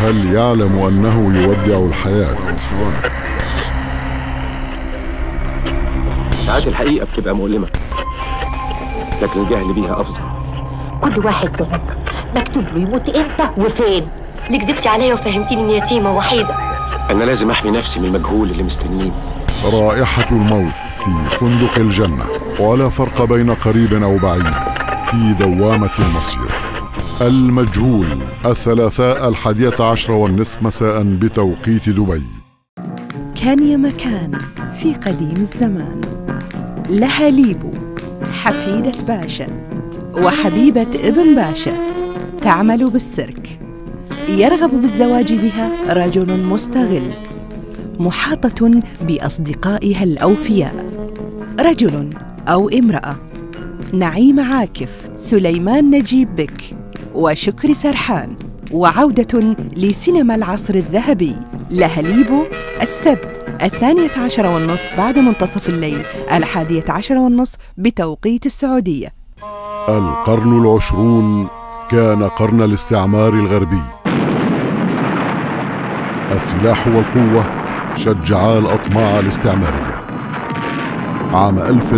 هل يعلم أنه يودع الحياة؟ ساعات الحقيقة بتبقى مؤلمة لكن الجهل بيها أفضل كل واحد بعمر مكتوب له يموت امتى وفين اللي كذبتي عليا وفهمتيني اني يتيمه وحيده أنا لازم أحمي نفسي من المجهول اللي مستنيني رائحة الموت في فندق الجنة ولا فرق بين قريب أو بعيد في دوامة المصير المجهول الثلاثاء الحادية عشر والنصف مساء بتوقيت دبي كان يا مكان في قديم الزمان لها ليبو حفيدة باشا وحبيبة ابن باشا تعمل بالسيرك يرغب بالزواج بها رجل مستغل محاطة بأصدقائها الأوفياء رجل أو امرأة نعيم عاكف سليمان نجيب بك وشكري سرحان وعودة لسينما العصر الذهبي لهليبو السبت الثانية عشر والنصف بعد منتصف الليل الحادية عشر والنصف بتوقيت السعودية القرن العشرون كان قرن الاستعمار الغربي السلاح والقوة شجعا الأطماع الاستعمارية عام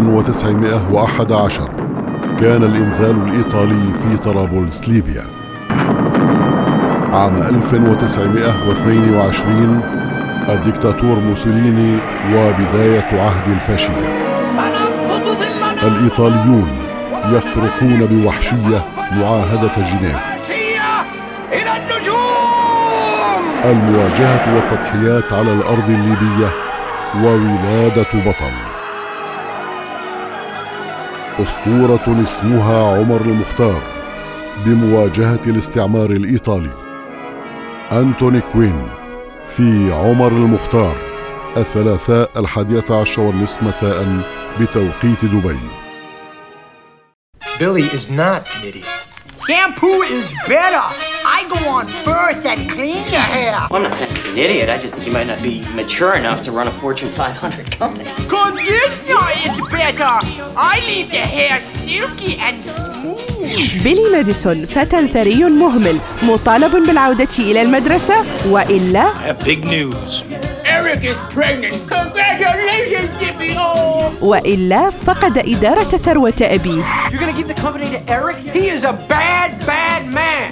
1911 كان الإنزال الإيطالي في طرابلس ليبيا عام 1922 الدكتاتور موسوليني وبداية عهد الفاشية الإيطاليون يخرقون بوحشية معاهدة جنيف إلى النجوم المواجهة والتضحيات على الأرض الليبية وولادة بطل أسطورة اسمها عمر المختار بمواجهة الاستعمار الإيطالي أنتوني كوين في عمر المختار الثلاثاء الحادية عشر والنصف مساء بتوقيت دبي Billy is not an idiot. Shampoo is better. I go on first and clean your hair. Well, I'm not saying you're an idiot. I just think you might not be mature enough to run a Fortune 500 company. Conditioner is better. I leave the hair silky and smooth. بيلي ماديسون فتى ثري مهمل مطالب بالعودة إلى المدرسة وإلا I have big news. Eric is pregnant. Congratulations, Dippy! Oh! وإلا فقد إدارة ثروة أبيه You're gonna give the company to Eric? He is a bad, bad man.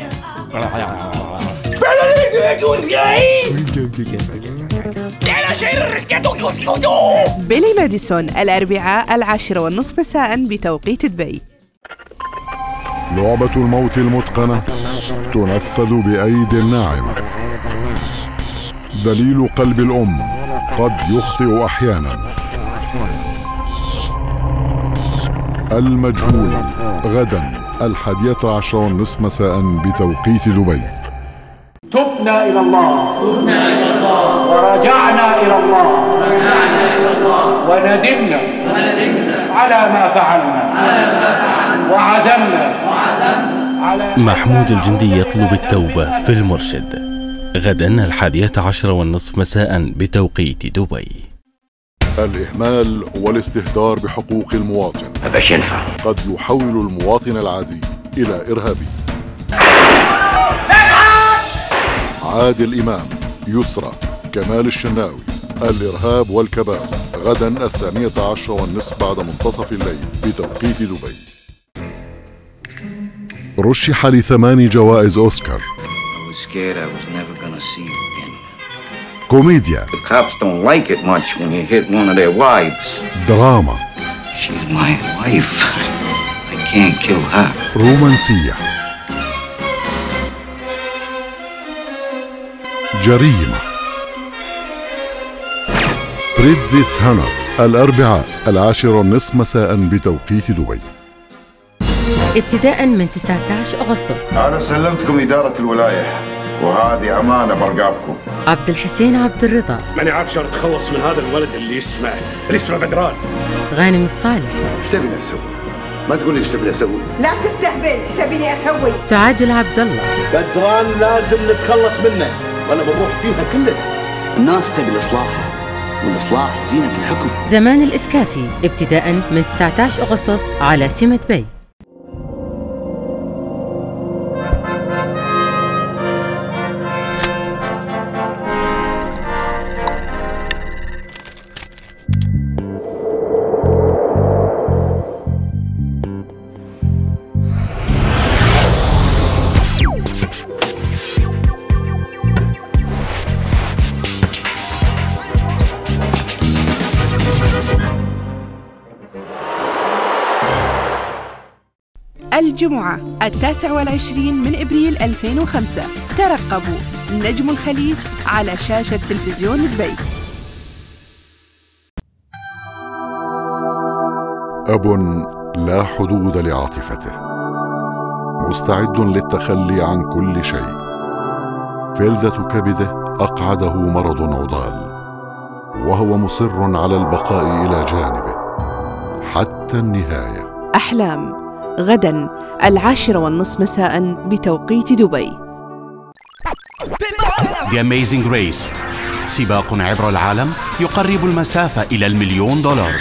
بيلي ماديسون الأربعاء العاشرة والنصف مساء بتوقيت دبي لعبة الموت المتقنة تنفذ بأيد ناعمة دليل قلب الأم قد يخطئ أحيانا المجهول غدا الحادية عشر والنصف مساء بتوقيت دبي تبنا إلى الله تبنا إلى الله ورجعنا إلى الله رجعنا إلى الله وندمنا وندمنا على ما فعلنا على ما فعلنا وعزمنا وعزمنا على محمود الجندي يطلب التوبة في المرشد غدا الحادية عشر والنصف مساء بتوقيت دبي الإهمال والاستهتار بحقوق المواطن مبقاش ينفع قد يحول المواطن العادي إلى إرهابي عادل إمام يسرى كمال الشناوي الإرهاب والكباب غدا الثانية عشر والنصف بعد منتصف الليل بتوقيت دبي رشح لثمان جوائز أوسكار I was scared I was never gonna see you again. كوميديا The cops don't like it much when you hit one of their wives. دراما She's my wife. I can't kill her. رومانسية جريمة بريتزيس هانا الأربعاء العاشر والنصف مساء بتوقيت دبي ابتداء من 19 أغسطس أنا سلمتكم إدارة الولاية وهذه أمانة برقابكم عبد الحسين عبد الرضا ماني عارف شلون اتخلص من هذا الولد اللي اسمه اللي اسمه بدران غانم الصالح إيش تبيني أسوي؟ ما تقولي إيش تبيني أسوي؟ لا تستهبل ايش تبيني اسوي سعاد العبد الله بدران لازم نتخلص منه ولا بنروح فيها كلنا الناس تبي الإصلاح والإصلاح زينة الحكم زمان الإسكافي ابتداء من 19 أغسطس على سمة بي الجمعة التاسع والعشرين من إبريل 2005 ترقبوا نجم الخليج على شاشة تلفزيون دبي أب لا حدود لعاطفته مستعد للتخلي عن كل شيء فلذة كبده أقعده مرض عضال وهو مصر على البقاء إلى جانبه حتى النهاية أحلام غدا العاشرة والنصف مساء بتوقيت دبي The Amazing Race سباق عبر العالم يقرب المسافة إلى المليون دولار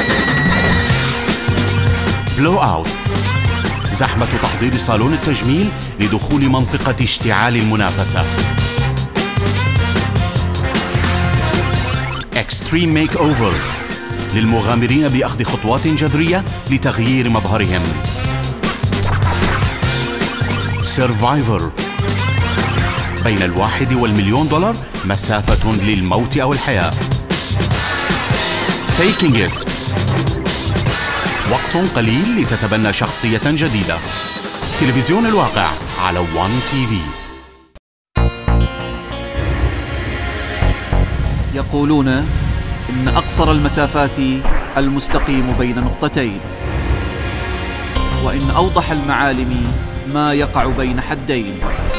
بلو أوت زحمة تحضير صالون التجميل لدخول منطقة اشتعال المنافسة اكستريم ميك اوفر للمغامرين باخذ خطوات جذريه لتغيير مظهرهم سيرفايفر بين الواحد والمليون دولار مسافة للموت أو الحياة Taking It وقت قليل لتتبنى شخصية جديدة تلفزيون الواقع على وان تي في يقولون إن أقصر المسافات المستقيم بين نقطتين وإن أوضح المعالم ما يقع بين حدين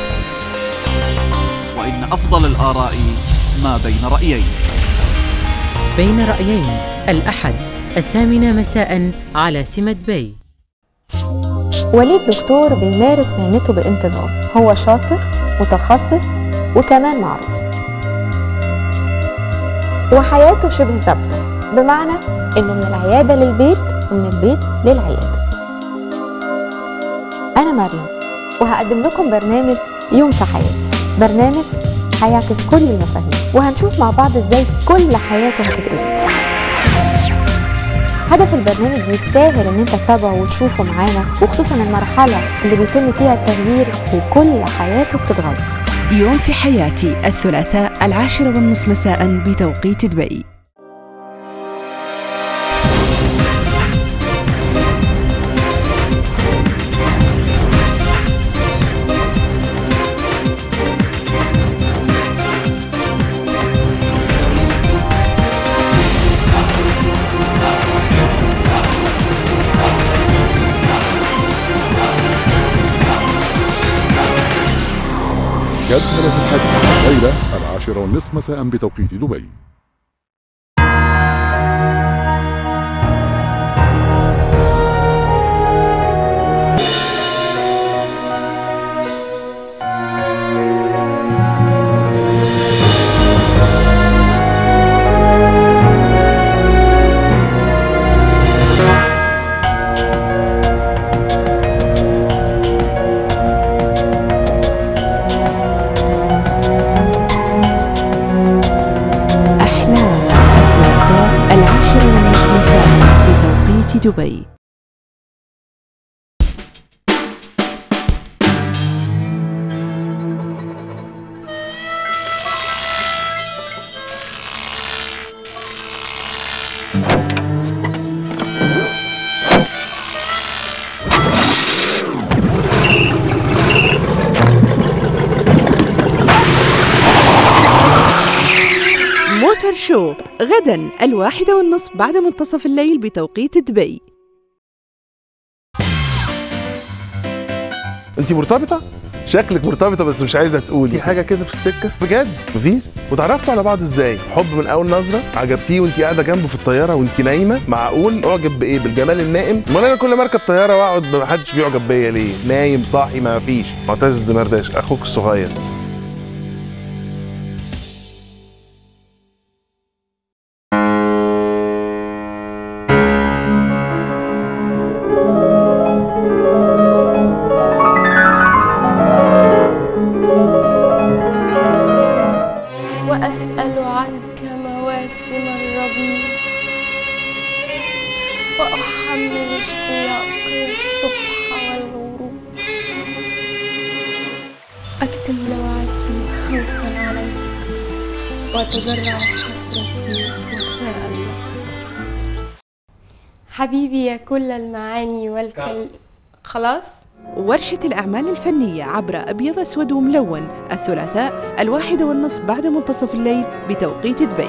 وإن أفضل الآراء ما بين رأيين بين رأيين الأحد الثامنة مساء على سمة بي وليد دكتور بيمارس مهنته بانتظام هو شاطر متخصص وكمان معروف وحياته شبه ثابتة بمعنى إنه من العيادة للبيت ومن البيت للعيادة أنا مريم وهقدم لكم برنامج يوم في حياتي برنامج هيعكس كل المفاهيم وهنشوف مع بعض ازاي كل حياته هتتقلب هدف البرنامج يستاهل ان انت تتابعه وتشوفه معانا وخصوصا المرحلة اللي بيتم فيها التغيير وكل حياته بتتغير يوم في حياتي الثلاثاء العاشرة والنصف مساء بتوقيت دبي جدول في الحج الليلة العاشرة والنصف مساء بتوقيت دبي أحلام الثلاثاء العاشرة والنصف مساء بتوقيت دبي موتور شو غدا الواحدة والنصف بعد منتصف الليل بتوقيت دبي انت مرتبطه شكلك مرتبطه بس مش عايزه تقولي في حاجه كده في السكه بجد مفيش وتعرفتوا على بعض ازاي حب من اول نظره عجبتيه وانت قاعده جنبه في الطياره وانت نايمه معقول اعجب بايه بالجمال النائم امال انا كل ما اركب طياره واقعد ما حدش بيعجب بيا ليه نايم صاحي ما فيش معتز الدمرداش اخوك الصغير وأسأل عنك مواسم الربيع وأحمل اشتياقي الصبح والغروب أكتم لوعتي خوفا عليك وأتجرع حسرتي وخاء لك حبيبي يا كل المعاني والكل خلاص ورشة الأعمال الفنية عبر أبيض أسود وملون الثلاثاء الواحدة والنصف بعد منتصف الليل بتوقيت دبي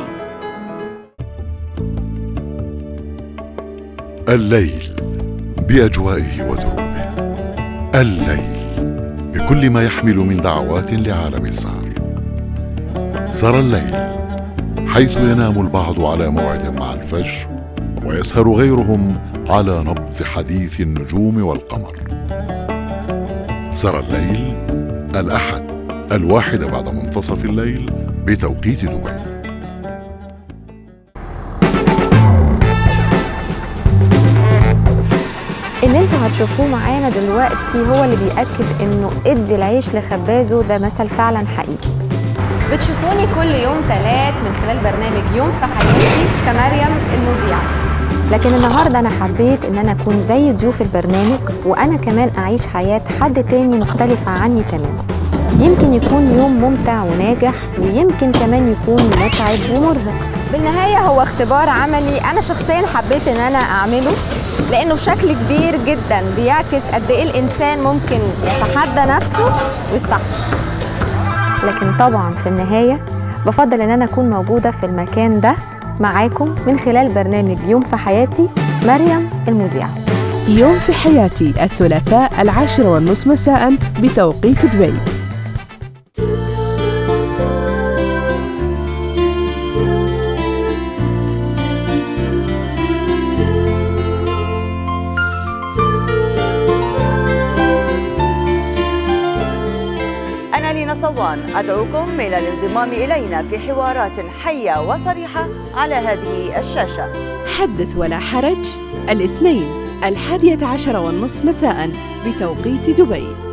الليل بأجوائه ودروبه الليل بكل ما يحمل من دعوات لعالم السهر سرى الليل حيث ينام البعض على موعد مع الفجر ويسهر غيرهم على نبض حديث النجوم والقمر سرى الليل الأحد الواحد بعد منتصف الليل بتوقيت دبي اللي انتوا هتشوفوه معانا دلوقتي هو اللي بيأكد انه ادي العيش لخبازه ده مثل فعلا حقيقي بتشوفوني كل يوم ثلاث من خلال برنامج يوم في حياتي كمريم المذيعة لكن النهاردة أنا حبيت إن أنا أكون زي ضيوف البرنامج وأنا كمان أعيش حياة حد تاني مختلفة عني تماما يمكن يكون يوم ممتع وناجح ويمكن كمان يكون متعب ومرهق بالنهاية هو اختبار عملي أنا شخصيا حبيت إن أنا أعمله لأنه بشكل كبير جدا بيعكس قد إيه الإنسان ممكن يتحدى نفسه ويستحمل لكن طبعا في النهاية بفضل إن أنا أكون موجودة في المكان ده معاكم من خلال برنامج يوم في حياتي مريم المذيعة يوم في حياتي الثلاثاء العاشرة والنصف مساء بتوقيت دبي أنا لينا صوان أدعوكم إلى الانضمام إلينا في حوارات حية وصريحة على هذه الشاشة حدث ولا حرج الاثنين الحادية عشر والنصف مساء بتوقيت دبي